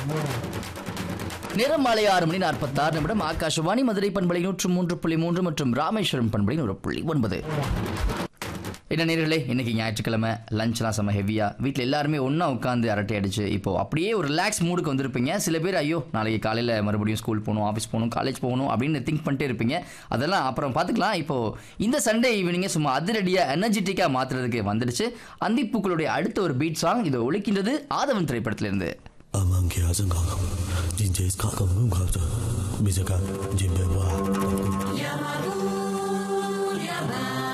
நேரம் மாலை ஆறு மணி நாற்பத்தாறு நிமிடம் ஆகாஷவாணி மதுரை பண்பலை நூற்று மூன்று புள்ளி மூன்று மற்றும் ராமேஸ்வரம் பண்பலை நூறு புள்ளி ஒன்பது என்ன நேர்களே இன்னைக்கு ஞாயிற்றுக்கிழமை லஞ்ச்லாம் செம்ம ஹெவியாக வீட்டில் எல்லாருமே ஒன்றா உட்காந்து அரட்டை அடிச்சு இப்போ அப்படியே ஒரு ரிலாக்ஸ் மூடுக்கு வந்திருப்பீங்க சில பேர் ஐயோ நாளைக்கு காலையில் மறுபடியும் ஸ்கூல் போகணும் ஆஃபீஸ் போகணும் காலேஜ் போகணும் அப்படின்னு திங்க் பண்ணிட்டே இருப்பீங்க அதெல்லாம் அப்புறம் பார்த்துக்கலாம் இப்போ இந்த சண்டே ஈவினிங்கை சும்மா அதிரடியாக எனர்ஜெட்டிக்காக மாற்றுறதுக்கு வந்துடுச்சு அந்திப்பூக்களுடைய அடுத்த ஒரு பீட் சாங் இது ஒழிக்கின்றது ஆதவன் திரைப்படத்திலிருந்து 아만 개아정강 진짜 가끔 눈가져 미세가 진배와 Yamaru, Yamaru.